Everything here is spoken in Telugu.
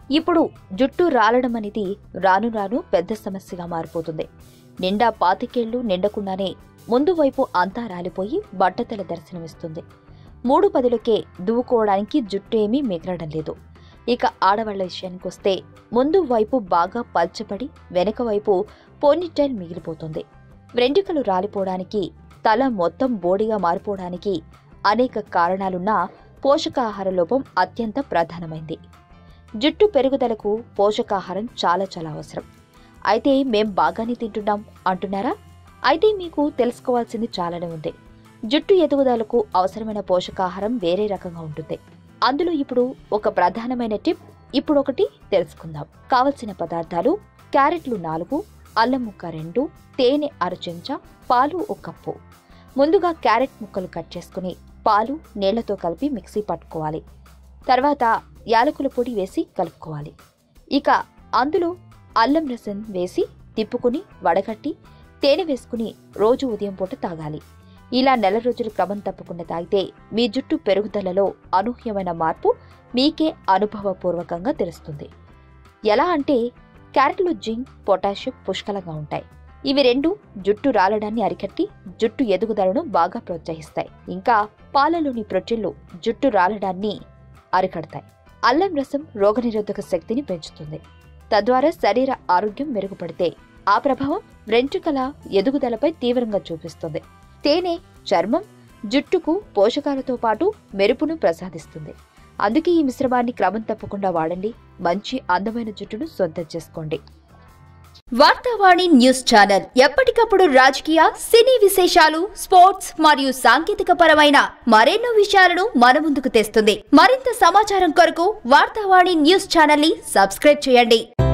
ఇప్పుడు జుట్టు రాలడం అనేది రాను రాను పెద్ద సమస్యగా మారిపోతుంది నిండా పాతికేళ్లు నిండకుండానే ముందు వైపు అంతా రాలిపోయి బట్టతల దర్శనమిస్తుంది మూడు పదులకే దువ్వుకోవడానికి జుట్టు ఏమీ మిగలడం లేదు ఇక ఆడవాళ్ల విషయానికి వస్తే ముందు వైపు బాగా పల్చబడి వెనక వైపు పోనీటైల్ మిగిలిపోతుంది వెంట్రుకలు రాలిపోవడానికి తల మొత్తం బోడిగా మారిపోవడానికి అనేక కారణాలున్నా పోషకాహార లోపం అత్యంత ప్రధానమైంది జుట్టు పెరుగుదలకు పోషకాహారం చాలా చాలా అవసరం అయితే మేం బాగానే తింటున్నాం అంటున్నారా అయితే మీకు తెలుసుకోవాల్సింది చాలానే ఉంది జుట్టు ఎదుగుదలకు అవసరమైన పోషకాహారం వేరే రకంగా ఉంటుంది అందులో ఇప్పుడు ఒక ప్రధానమైన టిప్ ఇప్పుడు ఒకటి తెలుసుకుందాం కావలసిన పదార్థాలు క్యారెట్లు నాలుగు అల్లం ముక్క రెండు తేనె అర చెంచా పాలు ఒక కప్పు ముందుగా క్యారెట్ ముక్కలు కట్ చేసుకుని పాలు నీళ్లతో కలిపి మిక్సీ పట్టుకోవాలి తర్వాత యాలకుల పొడి వేసి కలుపుకోవాలి ఇక అందులో అల్లం రసం వేసి తిప్పుకుని వడగట్టి తేనె వేసుకుని రోజు ఉదయం పూట తాగాలి ఇలా నెల రోజులు క్రమం తప్పకుండా తాగితే మీ జుట్టు పెరుగుదలలో అనూహ్యమైన మార్పు మీకే అనుభవపూర్వకంగా తెలుస్తుంది ఎలా అంటే క్యారెట్లో జింక్ పొటాషియం పుష్కలంగా ఉంటాయి ఇవి రెండు జుట్టు రాలడాన్ని అరికట్టి జుట్టు ఎదుగుదలను బాగా ప్రోత్సహిస్తాయి ఇంకా పాలలోని ప్రోటీన్లు జుట్టు రాలడాన్ని అరికడతాయి అల్లం రసం రోగనిరోధక శక్తిని పెంచుతుంది తద్వారా శరీర ఆరోగ్యం మెరుగుపడితే ఆ ప్రభావం వెంట్రుకల ఎదుగుదలపై తీవ్రంగా చూపిస్తుంది తేనె చర్మం జుట్టుకు పోషకాలతో పాటు మెరుపును ప్రసాదిస్తుంది అందుకే ఈ మిశ్రమాన్ని క్రమం తప్పకుండా వాడండి మంచి అందమైన జుట్టును సొంతం చేసుకోండి వార్తావాణి న్యూస్ ఛానల్ ఎప్పటికప్పుడు రాజకీయ సినీ విశేషాలు స్పోర్ట్స్ మరియు సాంకేతిక పరమైన మరెన్నో విషయాలను మన ముందుకు తెస్తుంది మరింత సమాచారం కొరకు వార్తావాణి న్యూస్ ఛానల్ ని సబ్స్క్రైబ్ చేయండి